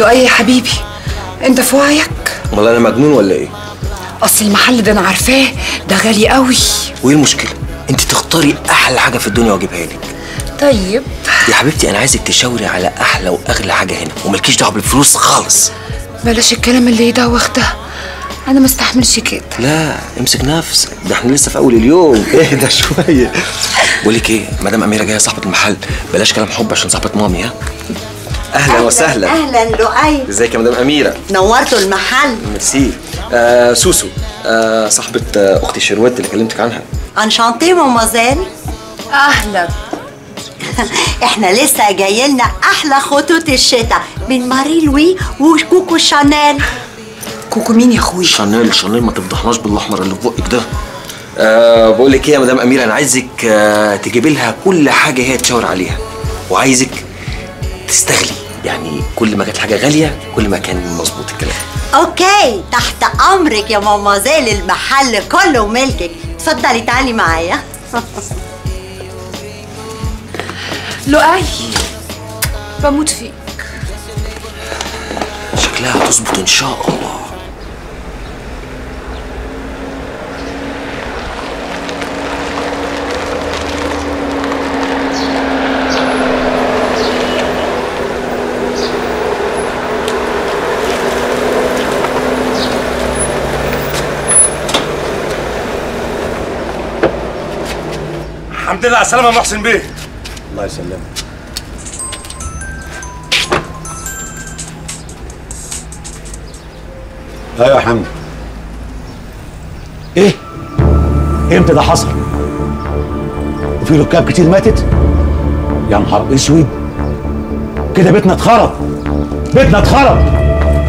لؤي يا حبيبي انت في وعيك امال انا مجنون ولا ايه اصل المحل ده انا عارفاه ده غالي قوي وايه المشكله انت تختاري احلى حاجه في الدنيا واجيبها لك طيب يا حبيبتي انا عايزك تشاوري على احلى واغلى حاجه هنا وملكيش دعوه بالفلوس خالص بلاش الكلام اللي يدوخ ده انا ما استحملش كده لا امسك نفسك ده احنا لسه في اول اليوم اهدى شويه بقول لك ايه مدام اميره جايه صاحبه المحل بلاش كلام حب عشان صاحبه مامي ها اهلا وسهلا اهلا لؤي ازيك يا مدام اميره نورتوا المحل ميرسي آه سوسو آه صاحبه آه اختي شروات اللي كلمتك عنها انشانتي مامازيل اهلا احنا لسه جاي لنا احلى خطوط الشتاء من ماري لوي وكوكو شانيل كوكو مين يا اخوي شانيل شانيل ما تفضحناش بالاحمر اللي في بقك ده أه بقول لك ايه يا مدام اميره انا عايزك أه تجيبي لها كل حاجه هي تشاور عليها وعايزك تستغلي يعني كل ما كانت حاجه غاليه كل ما كان مظبوط الكلام اوكي تحت امرك يا مامازيل المحل كله ملكك اتفضلي تعالي معايا لؤي بموت فيك شكلها هتظبط ان شاء الله الحمد لله على السلامة يا محسن بيه الله يسلمك ايوه يا حمد ايه امتى ده حصل وفي ركاب كتير ماتت يا نهار اسود كده بيتنا اتخرب بيتنا اتخرب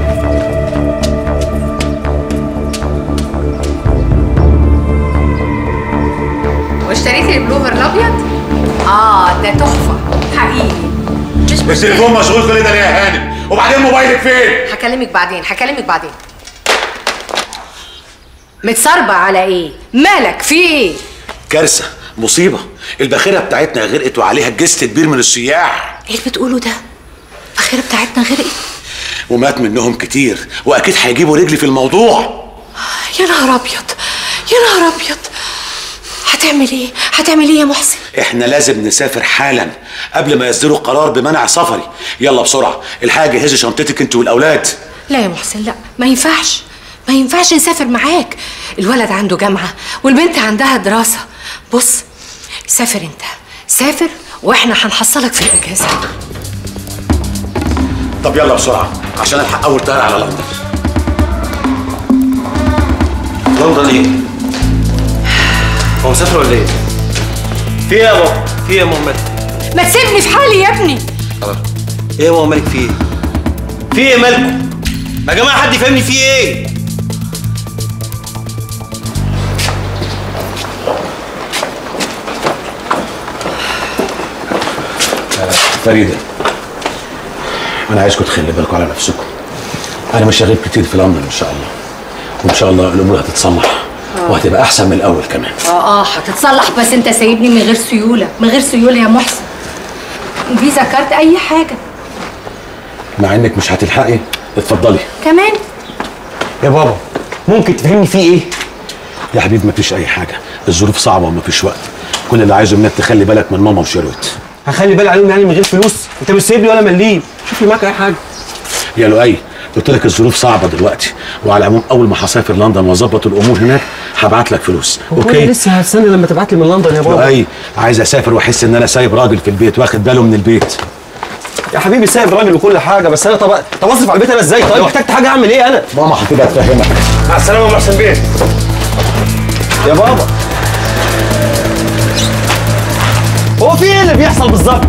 واشتريتي البلوفر الابيض اه ده تحفه حقيقي مش التليفون مشغول كل ده ليه يا هانم وبعدين موبايلك فين هكلمك بعدين هكلمك بعدين متصربع على ايه مالك في ايه كارثه مصيبه الباخره بتاعتنا غرقت وعليها جست كبير من السياح ايه اللي بتقوله ده البخيره بتاعتنا غرقت ومات منهم كتير واكيد هيجيبوا رجلي في الموضوع يا نهار ابيض يا نهار ابيض هتعمل ايه هتعمل ايه يا محسن احنا لازم نسافر حالا قبل ما يصدروا قرار بمنع سفري يلا بسرعه الحاجه جهزي شنطتك انت والاولاد لا يا محسن لا ما ينفعش ما ينفعش نسافر معاك الولد عنده جامعة والبنت عندها دراسة بص سافر انت سافر واحنا هنحصلك في الأجازة طب يلا بسرعه عشان الحق اول طياره على لندن لندن ايه هو مسافر ولا ايه في ايه يا بابا في ايه يا ماما ما تسيبني في حالي يا ابني خلاص ايه يا ماما مالك في ايه في ايه مالكم يا جماعه حد يفهمني في ايه فريده انا عايزكم تخلي بالكم على نفسكم انا مش هغيب كتير في لندن ان شاء الله وان شاء الله الامور هتتصلح وهتبقى احسن من الاول كمان اه اه هتتصلح بس انت سايبني من غير سيولة من غير سيولة يا محسن فيزا كارت اي حاجة مع انك مش هتلحقي اتفضلي كمان يا بابا ممكن تفهمني في ايه؟ يا حبيبي مفيش اي حاجه الظروف صعبه ومفيش وقت كل اللي عايزه منك تخلي بالك من ماما وشيروت هخلي بالي عليهم يعني من غير فلوس انت مش سايبني ولا مليم شوف لي معاك اي حاجه يا لؤي قلت لك الظروف صعبه دلوقتي وعلى العموم اول ما هسافر لندن واظبط الامور هناك هبعت لك فلوس اوكي اوكي لسه هستنى لما تبعت لي من لندن يا بابا لؤي عايز اسافر واحس ان انا سايب راجل في البيت واخد باله من البيت يا حبيبي سايب راجل وكل حاجه بس انا طب طب اصرف على البيت انا ازاي طيب احتجت حاجه اعمل ايه انا ماما هتبقى تفهمك مع السلامة يا محسن بيه يا بابا هو في ايه اللي بيحصل بالظبط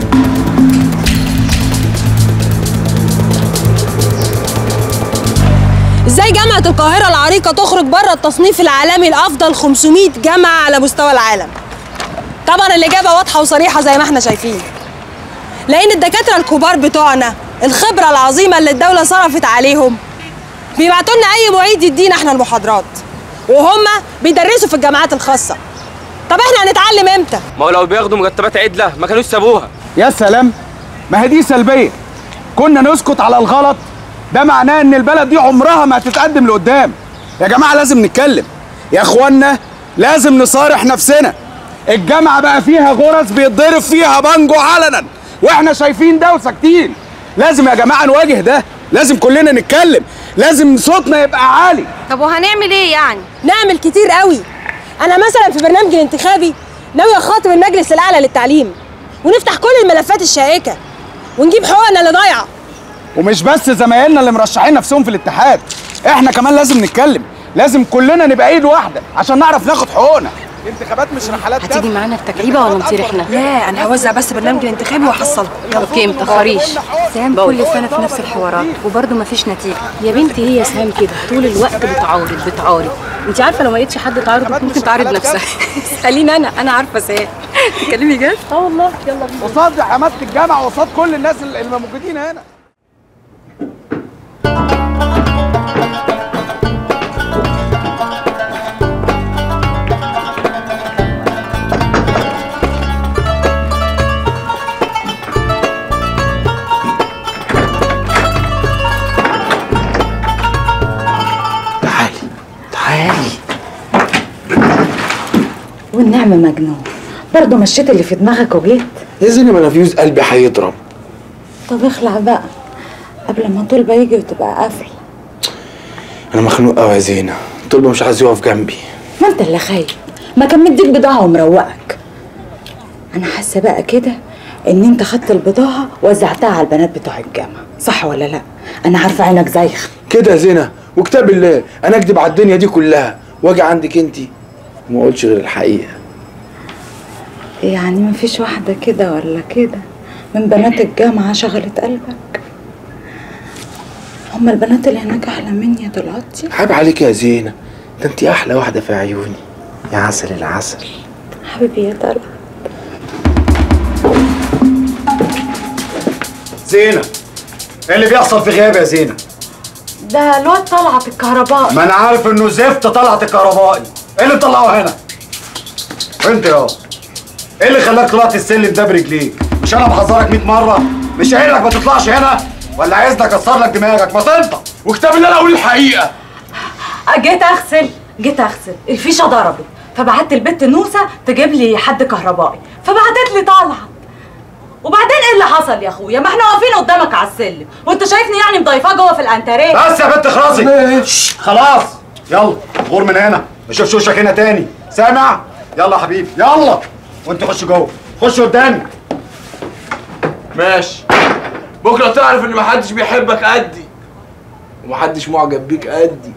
ازاي جامعة القاهرة العريقة تخرج بره التصنيف العالمي الأفضل 500 جامعة على مستوى العالم؟ طبعا الإجابة واضحة وصريحة زي ما احنا شايفين. لأن الدكاترة الكبار بتوعنا الخبرة العظيمة اللي الدولة صرفت عليهم بيبعتوا لنا أي معيد يدينا احنا المحاضرات وهم بيدرسوا في الجامعات الخاصة. طب احنا هنتعلم امتى؟ ما هو لو بياخدوا مرتبات عدله ما كانوش سابوها يا سلام ما هي دي سلبيه كنا نسكت على الغلط ده معناه ان البلد دي عمرها ما هتتقدم لقدام يا جماعه لازم نتكلم يا اخوانا لازم نصارح نفسنا الجامعه بقى فيها غرز بيتضرب فيها بانجو علنا واحنا شايفين ده وساكتين لازم يا جماعه نواجه ده لازم كلنا نتكلم لازم صوتنا يبقى عالي طب وهنعمل ايه يعني؟ نعمل كتير قوي انا مثلا في برنامجي الانتخابي ناوي اخاطب المجلس الاعلى للتعليم ونفتح كل الملفات الشائكه ونجيب حقوقنا اللي ضايعه ومش بس زمايلنا اللي مرشحين نفسهم في الاتحاد احنا كمان لازم نتكلم لازم كلنا نبقى ايد واحده عشان نعرف ناخد حقوقنا الانتخابات مش رحلات هتيجي معانا التكعيبه ولا نطير احنا؟ لا انا هوزع بس برنامج الانتخابي واحصلكم اوكي متأخريش سهام كل سنة في نفس الحوارات وبرضه مفيش نتيجة يا بنتي هي سهام كده طول الوقت بتعارض بتعارض انت عارفه لو ما لقيتش حد تعارض ممكن تعارض نفسها خليني انا انا عارفه سهام تتكلمي جد؟ اه والله يلا بينا قصاد حماسه الجامعه وقصاد كل الناس اللي موجودين هنا تعالي تعالي والنعمة مجنون برضه مشيت اللي في دماغك وجيت يا زينب انا فيوز قلبي هيضرب طب اخلع بقى قبل ما طلبة يجي وتبقى قافل انا مخنوق قوي يا زينة طلبة مش عايز يقف جنبي ما انت اللي خايف ما كان مديك بضاعة ومروقك انا حاسة بقى كده ان انت خدت البضاعة وزعتها على البنات بتوع الجامعة صح ولا لا انا عارفة عينك زيخ كده يا زينة وكتاب الله انا اكدب على الدنيا دي كلها واجي عندك انتي وما اقولش غير الحقيقة يعني مفيش واحدة كده ولا كده من بنات الجامعة شغلت قلبك هما البنات اللي هناك أحلى مني يا دلوقتي عيب عليك يا زينة ده انتي احلى واحدة في عيوني يا عسل العسل حبيبي يا طلعت زينة ايه اللي بيحصل في غياب يا زينة ده الواد طلعت الكهرباء ما انا عارف انه زفت طلعت الكهربائي ايه اللي مطلعه هنا انت يا ايه اللي خلاك طلعت السلم ده برجليك مش انا بحذرك 100 مره مش قايل لك ما تطلعش هنا ولا عايزني اكسر لك دماغك ما تنطق وكتاب اللي انا اقول الحقيقه جيت اغسل جيت اغسل الفيشه ضربت فبعت البت نوسه تجيب لي حد كهربائي فبعتت لي طلعت وبعدين ايه اللي حصل يا اخويا ما احنا واقفين قدامك على السلم وانت شايفني يعني مضيفاه جوه في الانتريه بس يا بنت اخرسي خلاص يلا غور من هنا ما اشوفش وشك هنا تاني سامع يلا يا حبيبي يلا وانت خش جوه خش قدامي ماشي بكره تعرف ان محدش بيحبك قدي ومحدش معجب بيك قدي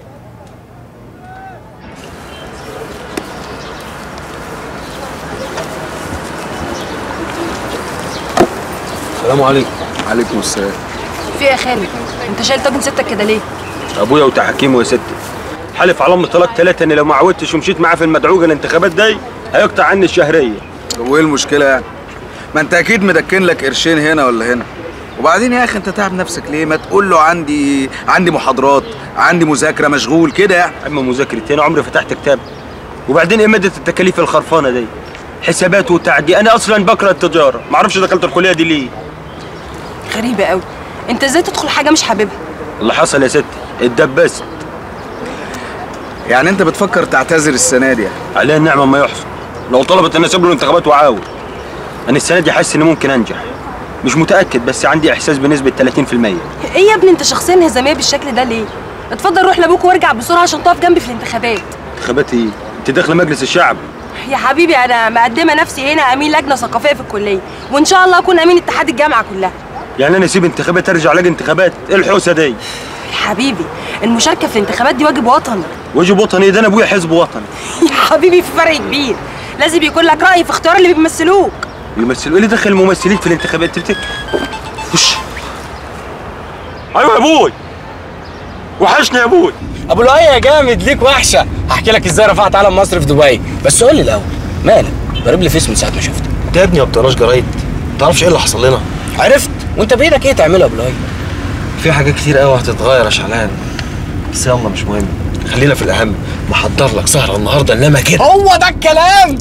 السلام عليكم عليكم السلام في ايه يا خالد انت شايل طاجن ستك كده ليه ابويا وتحكيمه يا ستي حلف على ام طلاق ثلاثة ان لو ما عودتش ومشيت معاه في المدعوجه الانتخابات دي هيقطع عني الشهريه طب وايه المشكله يعني ما انت اكيد مدكن لك قرشين هنا ولا هنا وبعدين يا اخي انت تعب نفسك ليه ما تقول له عندي عندي محاضرات عندي مذاكره مشغول كده يعني اما مذاكرتين عمري فتحت كتاب وبعدين ايه ماده التكاليف الخرفانه دي حسابات وتعدي انا اصلا بكره التجاره ما اعرفش دخلت الكليه دي ليه غريبه قوي انت ازاي تدخل حاجه مش حاببها اللي حصل يا ستي اتدبست يعني انت بتفكر تعتذر السنه دي يعني عليها النعمه ما يحصل لو طلبت ان اسيب له الانتخابات وعاود انا السنه دي حاسس اني ممكن انجح مش متاكد بس عندي احساس بنسبه 30% ايه يا ابني انت شخصيه انهزاميه بالشكل ده ليه اتفضل روح لابوك وارجع بسرعه عشان تقف جنبي في الانتخابات انتخابات ايه انت داخله مجلس الشعب يا حبيبي انا مقدمه نفسي هنا امين لجنه ثقافيه في الكليه وان شاء الله اكون امين اتحاد الجامعه كلها يعني انا اسيب انتخابات ارجع الاقي انتخابات ايه الحوسه دي يا حبيبي المشاركه في الانتخابات دي واجب وطني واجب وطني ده انا ابويا حزب وطني يا حبيبي في فرق كبير لازم يكون لك راي في اختيار اللي بيمثلوك يمثلوا ايه اللي دخل الممثلين في الانتخابات تفتكر وش ايوه يا ابوي وحشني يا ابوي ابو لؤي يا جامد ليك وحشه هحكي لك ازاي رفعت علم مصر في دبي بس قول لي الاول مالك ضارب لي فيس من ساعه ما شفتك انت يا ابني ما بتقراش جرايد ما تعرفش ايه اللي حصل لنا عرفت وانت بايدك ايه تعمله يا ابو لؤي في حاجات كتير قوي هتتغير يا شعلان بس يلا مش مهم خلينا في الاهم محضر لك سهره النهارده انما كده هو ده الكلام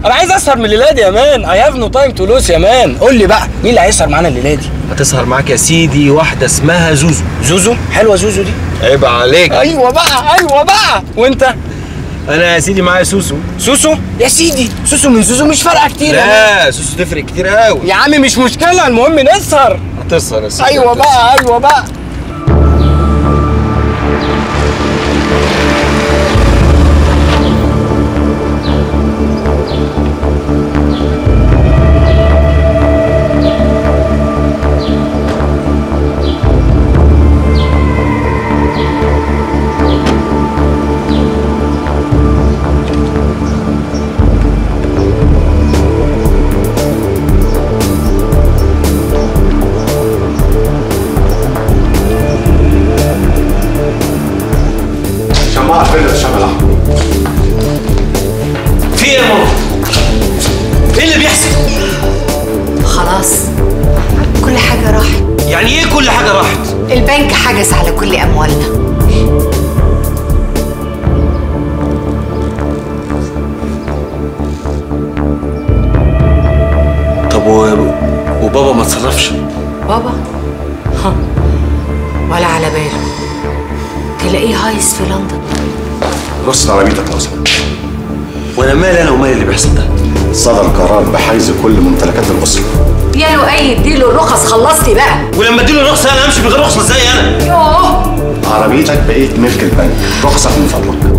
انا عايز اسهر من الليله دي يا مان اي هاف نو تايم تو لوس يا مان قول لي بقى مين اللي هيسهر معانا الليله دي هتسهر معاك يا سيدي واحده اسمها زوزو زوزو حلوه زوزو دي عيب عليك ايوه بقى ايوه بقى وانت انا يا سيدي معايا سوسو سوسو يا سيدي سوسو من زوزو مش فارقه كتير يا مان. لا سوسو تفرق كتير قوي يا عم مش مشكله المهم نسهر هتسهر يا سيدي ايوه بقى ايوه بقى شماعة فين الشمع الأحمر في ايه يا ماما؟ ايه اللي بيحصل؟ خلاص كل حاجة راحت يعني ايه كل حاجه راحت؟ البنك حجز على كل أموالنا طب و... وبابا ما اتصرفش بابا ها ولا على باله تلاقيه هايس في لندن رص عربيتك لو سمحت وانا مالي انا ومالي اللي بيحصل ده صدر قرار بحيز كل ممتلكات الأسرة يا لؤي اديله الرخص خلصتي بقى ولما اديله الرخصه انا امشي من غير رخصه ازاي انا؟ يوه عربيتك بقيت ملك البنك رخصك من فضلك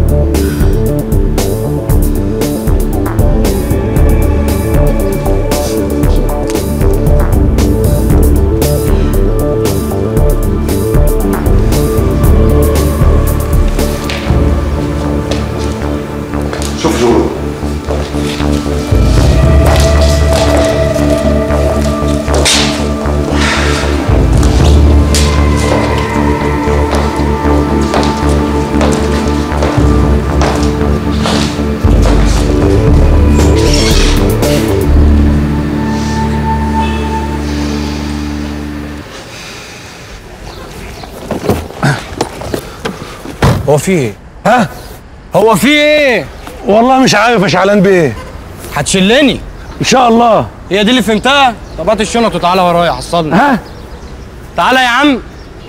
شوف جورو هو في ايه؟ ها؟ هو في ايه؟ والله مش عارف يا شعلان بيه هتشلني ان شاء الله هي دي اللي فهمتها؟ طب هات الشنط وتعالى ورايا حصلني ها؟ تعالى يا عم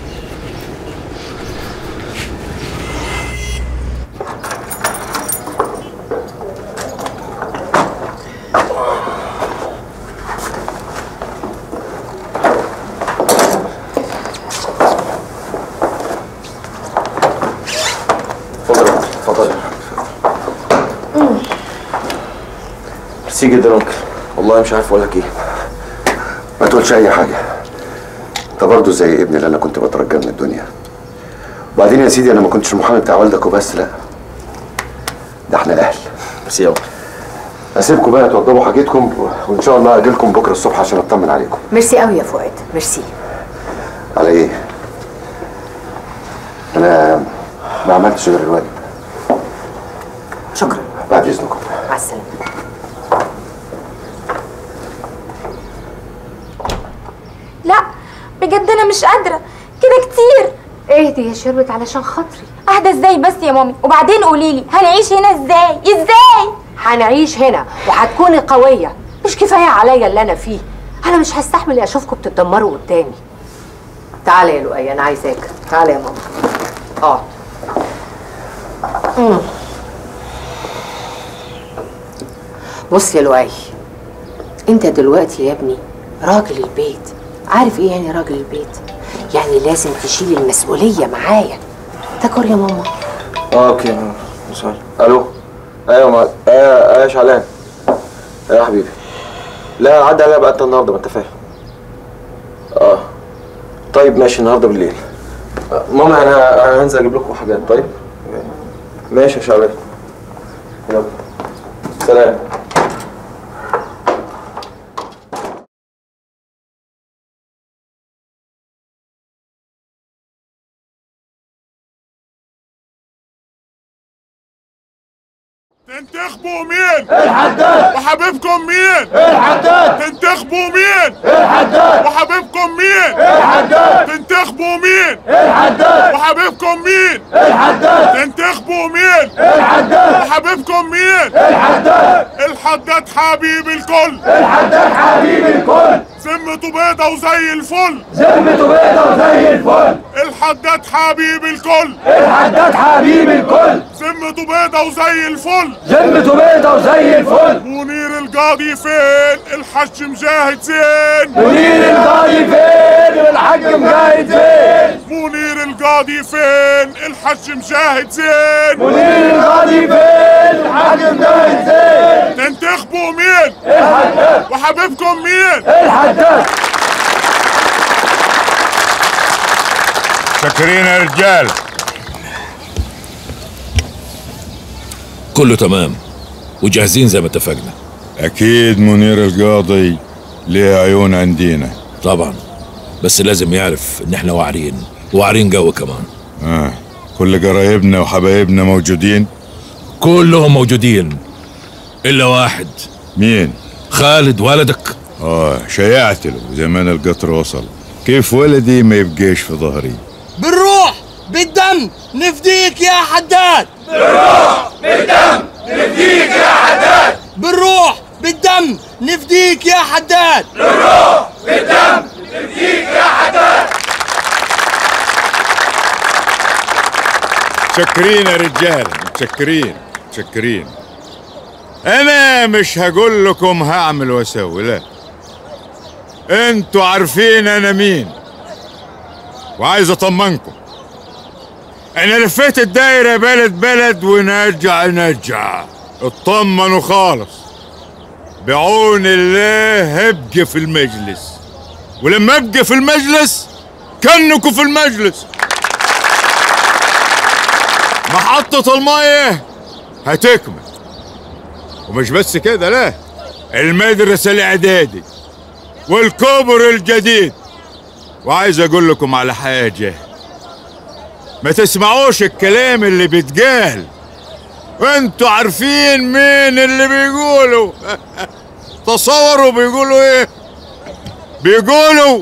اتفضل اتفضل ميرسي جدا يا انكل والله مش عارف اقول لك ايه ما تقولش أي حاجة أنت برضه زي ابني اللي أنا كنت بترجاه من الدنيا وبعدين يا سيدي أنا ما كنتش المحامي بتاع والدك وبس لا ده احنا أهل ميرسي يا انكل أسيبكم بقى توضبوا حاجتكم و- وإن شاء الله أجيلكم بكرة الصبح عشان أطمن عليكم ميرسي قوي يا فؤاد ميرسي على إيه؟ أنا ما عملتش غير الواجب شكرا بعد إذنكم مع السلامة لا بجد انا مش قادره كده كتير اهدي يا شربت علشان خاطري اهدى ازاي بس يا مامي وبعدين قولي لي هنعيش هنا ازاي ازاي هنعيش هنا وهتكوني قوية مش كفاية عليا اللي أنا فيه أنا مش هستحمل أشوفكم بتتدمروا قدامي تعالى يا لؤي أنا عايزاك تعالى يا ماما اقعد مم. بص يا لؤي انت دلوقتي يا ابني راجل البيت عارف ايه يعني راجل البيت يعني لازم تشيل المسؤولية معايا تاكل يا ماما اه اوكي انا سوري الو ايوه ما ايوه ايوه يا شعلان ايوه يا حبيبي لا عدى عليا بقى انت النهارده ما انت فاهم اه طيب ماشي النهارده بالليل آه، ماما انا انا هنزل اجيب لكم حاجات طيب ماشي يا شعلان يلا سلام تنتخبوا مين؟ الحداد. وحبيبكم مين؟ الحداد. تنتخبوا مين؟ الحداد. وحبيبكم مين؟ الحداد. تنتخبوا مين؟ الحداد. وحبيبكم مين؟ الحداد. تنتخبوا مين؟ الحداد. وحبيبكم مين؟ الحداد. الحداد حبيب الكل الحداد حبيب الكل ذمته بيضة وزي الفل ذمته بيضة وزي الفل الحداد حبيب الكل الحداد حبيب الكل ذمته بيضة وزي الفل ذمته بيضة وزي الفل منير القاضي فين الحج مجاهد زين منير القاضي فين والحاج مجاهد زين منير القاضي فين الحج مجاهد زين منير القاضي فين الحاج مجاهد زين تنتخبوا مين الحداد وحبيبكم مين الحداد شاكرين يا رجال كله تمام وجاهزين زي ما اتفقنا اكيد منير القاضي ليه عيون عندينا طبعا بس لازم يعرف ان احنا واعرين واعرين جو كمان اه كل قرايبنا وحبايبنا موجودين كلهم موجودين الا واحد مين خالد ولدك اه شيعت له زمان القطر وصل كيف ولدي ما يبقاش في ظهري بالروح بالدم نفديك يا حداد بالروح بالدم نفديك يا حداد بالروح بالدم نفديك يا حداد بالروح بالدم نفديك يا حداد متشكرين يا رجال متشكرين متشكرين انا مش هقول لكم هعمل واسوي لا انتوا عارفين انا مين وعايز اطمنكم انا لفيت الدايره بلد بلد ونرجع نرجع اطمنوا خالص بعون الله هبقى في المجلس ولما ابقى في المجلس كنكوا في المجلس محطة المية هتكمل ومش بس كده لا المدرسة الإعدادي والكوبر الجديد وعايز أقول لكم على حاجة ما تسمعوش الكلام اللي بيتقال وانتوا عارفين مين اللي بيقولوا تصوروا بيقولوا ايه بيقولوا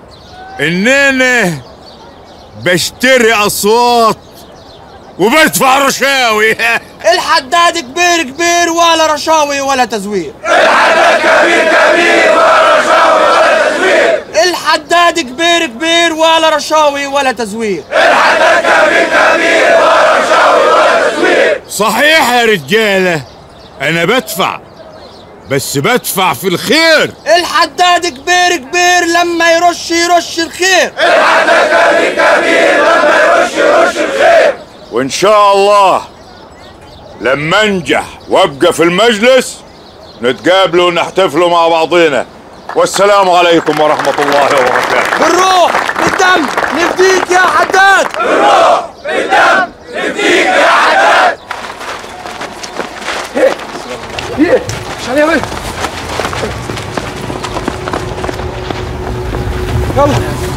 اننا بشتري اصوات وبدفع رشاوي الحداد كبير كبير ولا رشاوي ولا تزوير الحداد كبير كبير ولا رشاوي ولا تزوير الحداد كبير كبير ولا رشاوي ولا تزوير الحداد كبير كبير ولا رشاوي ولا تزوير صحيح يا رجالة أنا بدفع بس بدفع في الخير الحداد كبير كبير لما يرش يرش الخير الحداد كبير كبير لما يرش يرش الخير وإن شاء الله لما أنجح وأبقى في المجلس نتقابلوا ونحتفلوا مع بعضينا والسلام عليكم ورحمة الله وبركاته بالروح بالدم نفديك يا حداد بالروح بالدم نفديك يا حداد ايه شالي يا ولد يلا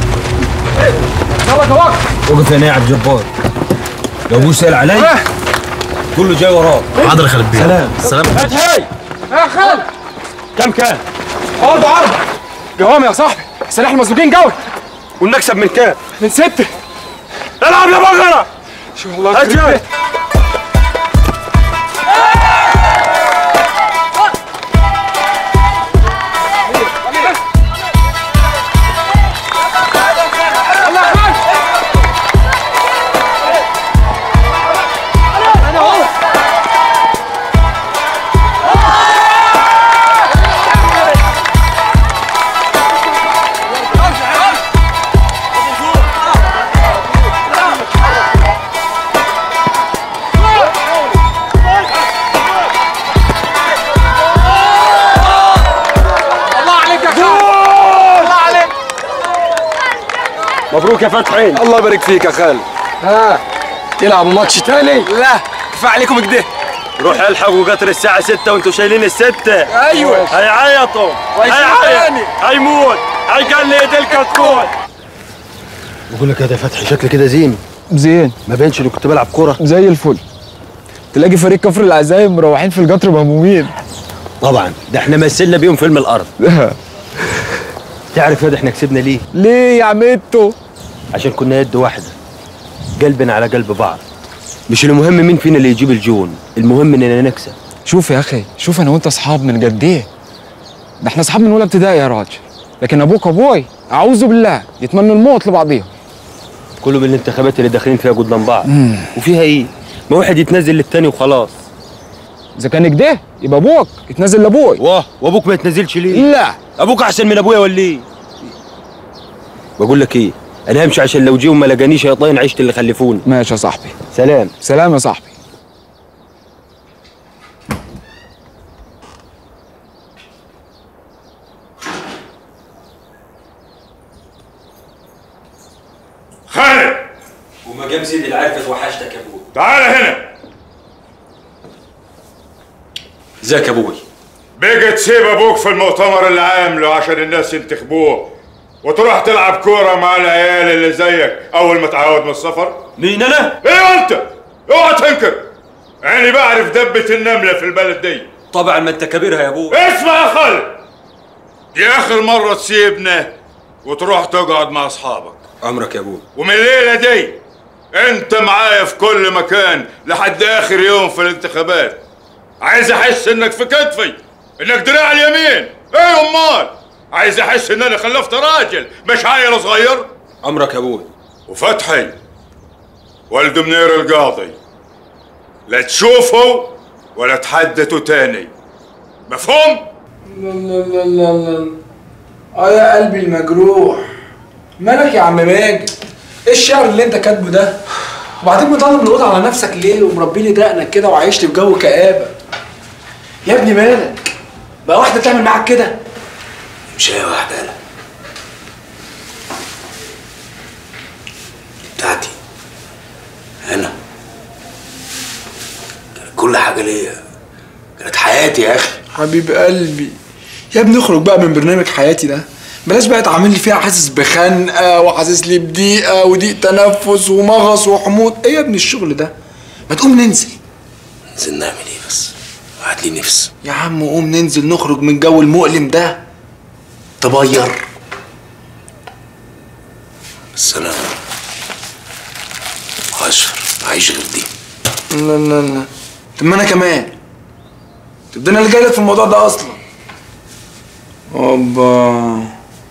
يلا كواك وقف هنا يا عبد الجبار لو ابوي سأل علي كله جاي وراك حاضر يا خالد بيه سلام سلام فتحي يا خالد كم كان؟ برضه عرض قوام يا صاحبي سلاح المسلوقين قوي والنكسب من كام؟ من ستة العب يا بغرة شو الله أجل. الله عليك يا خالد الله عليك مبروك يا فتحي الله يبارك فيك يا خالد ها تلعبوا ماتش تاني؟ لا كفايه عليكم كده روح الحقوا قطر الساعة 6 وانتوا شايلين الستة أيوة. هيعيطوا وهيشيلوا هيعيط تاني. هيموت هيقلد الكتكوت بقول لك يا ده فتحي شكل كده زين زين ما بينش اللي كنت بلعب كوره زي الفل تلاقي فريق كفر العزايم مروحين في القطر مهمومين طبعا ده احنا مثلنا بيهم فيلم الارض تعرف يا ده احنا كسبنا ليه؟ ليه يا عمتو؟ عشان كنا يد واحده قلبنا على قلب بعض مش المهم مين فينا اللي يجيب الجون المهم اننا نكسب شوف يا اخي شوف انا وانت اصحاب من قد ايه ده احنا اصحاب من اولى ابتدائي يا راجل لكن ابوك وابوي اعوذ بالله يتمنوا الموت لبعضيهم كله من الانتخابات اللي داخلين فيها قدام بعض مم. وفيها ايه؟ ما واحد يتنزل للتاني وخلاص اذا كان كده يبقى ابوك يتنزل لابوي واه وابوك ما يتنزلش ليه؟ لا ابوك احسن من ابويا ولا ايه؟ بقول لك ايه؟ انا همشي عشان لو جيهم ما لقانيش يا طين عشت اللي خلفوني ماشي يا صاحبي سلام سلام يا صاحبي خالد وما جاب زيد العارف وحشتك يا ابوي تعال هنا ازيك يا ابوي بقى تسيب ابوك في المؤتمر اللي عامله عشان الناس ينتخبوه وتروح تلعب كوره مع العيال اللي زيك اول ما تعود من السفر مين انا؟ ايوه انت اوعى تنكر يعني بعرف دبة النملة في البلد دي طبعا ما انت كبيرها يا ابوي اسمع يا خالد دي اخر مرة تسيبنا وتروح تقعد مع اصحابك عمرك يا ابوي ومن الليلة دي انت معايا في كل مكان لحد اخر يوم في الانتخابات عايز احس انك في كتفي انك دراع اليمين ايه امال عايز احس ان انا خلفت راجل مش عيل صغير عمرك يا ابوي وفتحي ولد منير القاضي لا تشوفه ولا تحدثوا تاني مفهوم؟ لا لا لا لا لا اه يا قلبي المجروح مالك يا عم ماجد ايه الشعر اللي انت كاتبه ده وبعدين مطلب الأوضة على نفسك ليه ومربي لي دقنك كده وعايشت في جو كآبة يا ابني مالك بقى واحدة تعمل معاك كده مش هي واحدة أنا بتاعتي أنا كانت كل حاجة ليا كانت حياتي يا أخي حبيب قلبي يا ابني اخرج بقى من برنامج حياتي ده بلاش بقى تعامل لي فيها حاسس بخنقه وحاسس لي بضيقه وضيق تنفس ومغص وحموض ايه يا ابني الشغل ده ما تقوم ننزل ننزل نعمل إيه بس وهات لي نفس يا عم قوم ننزل نخرج من جو المؤلم ده تبير بس أنا هشفر عايش غير دي لا لا لا طب ما انا كمان طب ده انا اللي جاي لك في الموضوع ده اصلا اوبا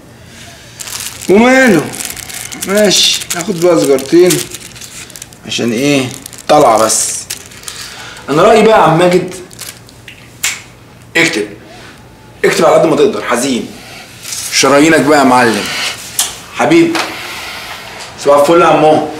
وماله ماشي ناخد بقى سجارتين عشان ايه طالعه بس انا رايي بقى يا عم ماجد اكتب اكتب على قد ما تقدر حزين شرايينك بقى يا معلم حبيبي صباح الفل يا عمو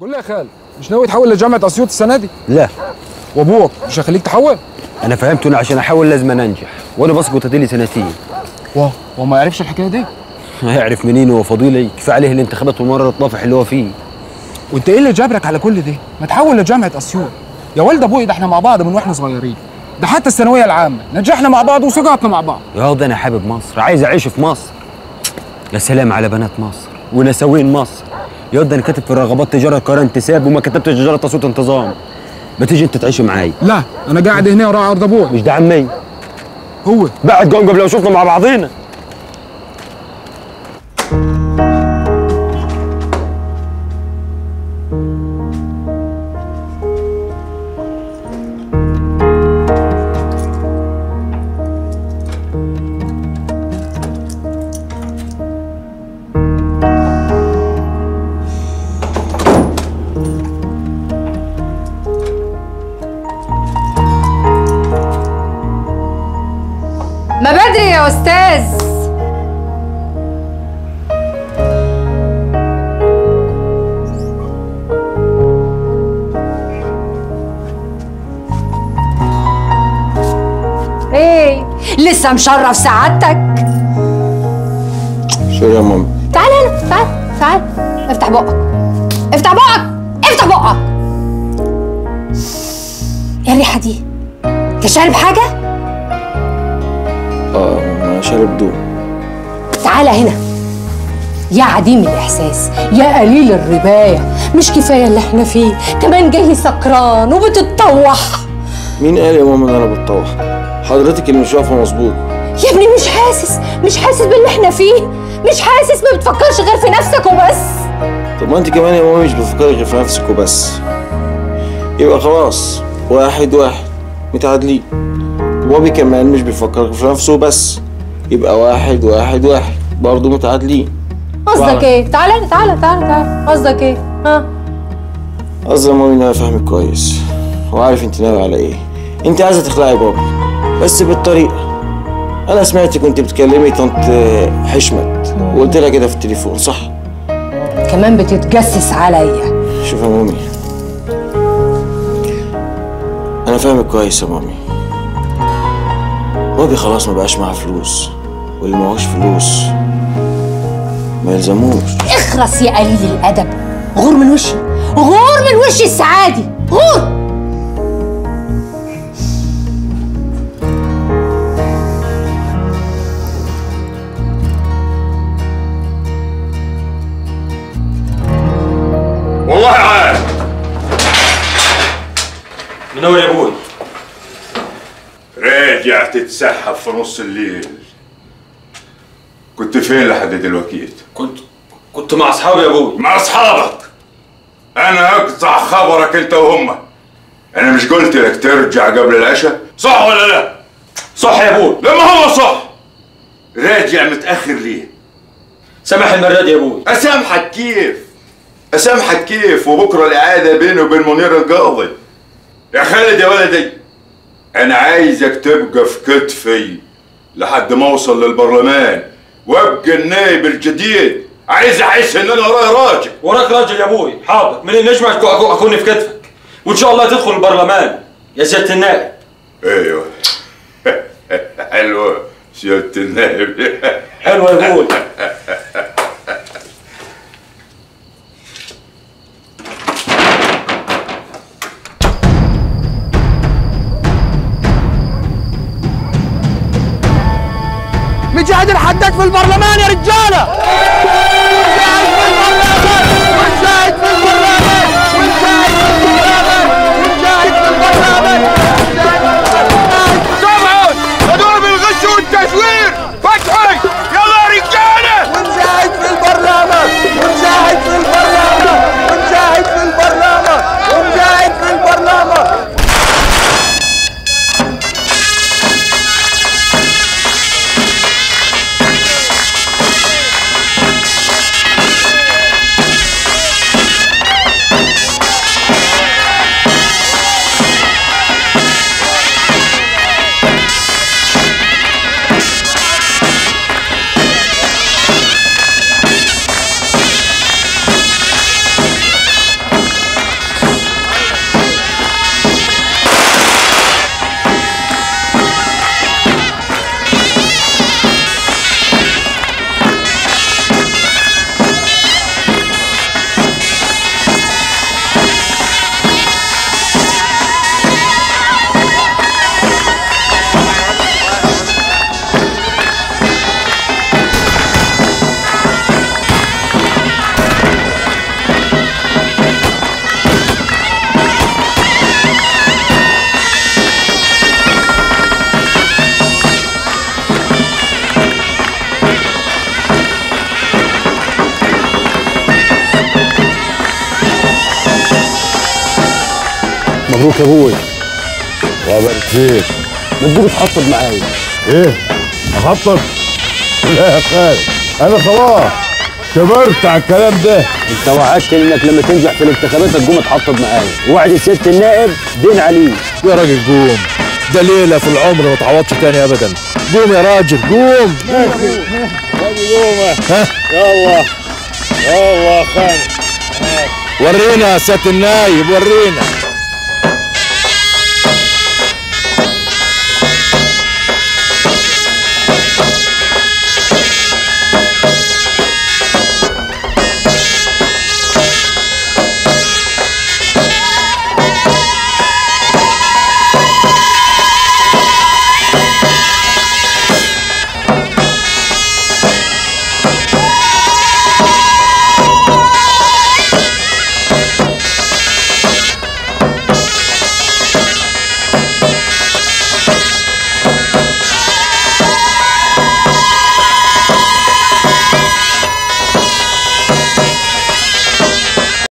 قول لي يا خالد مش ناوي تحول لجامعه اسيوط السنه دي لا وابوك مش هيخليك تحول انا فهمت انه عشان احاول لازم أنا انجح وانا بسقط اديلي سنتين واه هو ما يعرفش الحكايه دي هيعرف منين هو فضيلي كفايه عليه الانتخابات والمره الطافح اللي هو فيه وانت ايه اللي جابرك على كل ده ما تحول لجامعه اسيوط يا ولد ابوي ده احنا مع بعض من واحنا صغيرين ده حتى الثانويه العامه نجحنا مع بعض وسقطنا مع بعض يا ده انا حابب مصر عايز اعيش في مصر يا سلام على بنات مصر ونساوين مصر يا ده انا كاتب في الرغبات تجاره قرار انتساب وما كتبتش تجاره تصويت انتظام ما تيجي انت تعيش معايا لا انا قاعد هنا وراء ارض ابوي مش ده عمي هو بعد جون قبل لو شفنا مع بعضينا ما بدري يا استاذ ايه لسه مشرف سعادتك شو يا ماما تعال هنا تعال تعال افتح بقك افتح بقك افتح بقك ايه الريحه دي انت شارب حاجه اه ما شارب دوم تعالى هنا يا عديم الإحساس يا قليل الرباية مش كفاية اللي احنا فيه كمان جاي سكران وبتتطوح مين قال يا ماما ان انا بتطوح حضرتك اللي مش واقفه مظبوط يا ابني مش حاسس مش حاسس باللي احنا فيه مش حاسس ما بتفكرش غير في نفسك وبس طب ما انت كمان يا ماما مش بتفكري غير في نفسك وبس يبقى خلاص واحد واحد متعادلين بابي كمان مش بيفكر غير في نفسه وبس يبقى واحد واحد واحد برضه متعادلين قصدك ايه تعالى تعالى تعالى تعالى قصدك ايه ها قصدي يا مامي ان انا فاهمك كويس وعارف انت ناوي على ايه انت عايزه تخلعي بابي بس بالطريقه انا سمعتك كنت بتكلمي طنط حشمت وقلت لها كده في التليفون صح كمان بتتجسس عليا شوف يا مامي انا فاهمك كويس يا مامي بابي خلاص ما بقاش معاه فلوس واللي معهوش فلوس ما يلزموش اخرس يا قليل الادب غور من وشي غور من وشي السعادي غور والله عارف منور يا ابوي راجع تتسحب في نص الليل كنت فين لحد دلوقتي كنت كنت مع اصحابي يا ابوي مع اصحابك انا اقطع خبرك انت وهم انا مش قلت لك ترجع قبل العشاء صح ولا لا صح يا ابوي لما هو صح راجع متاخر ليه سامح المرة دي يا ابوي اسامحك كيف اسامحك كيف وبكره الاعاده بيني وبين منير القاضي يا خالد يا ولدي انا عايزك تبقى في كتفي لحد ما اوصل للبرلمان وابقى النائب الجديد عايز احس ان انا وراي راجل وراك راجل يا ابوي حاضر من النجمة أكو- اكون في كتفك وان شاء الله تدخل البرلمان يا سيادة النائب ايوه حلوه سياده النائب حلوه يا ابوي مجاهد الحداد في البرلمان يا رجاله مجاهد في البرلمان ونجاهد في البرلمان ونجاهد في البرلمان ونجاهد في البرلمان طبعا هدول بالغش والتزوير فتحي يلا يا رجاله ونجاهد في البرلمان ونجاهد في البرلمان ونجاهد في البرلمان ونجاهد في البرلمان مبروك يا ابوي وبارك فيك ما تجيب تحطب معايا ايه اخطط لا يا خالد انا خلاص كبرت على الكلام ده انت وعدتني انك لما تنجح في الانتخابات تقوم تحطب معايا وعد سياده النائب دين عليه يا راجل قوم ده ليله في العمر ما تعوضش تاني ابدا قوم يا راجل قوم ها يلا يلا يا خالد ورينا يا سياده النايب ورينا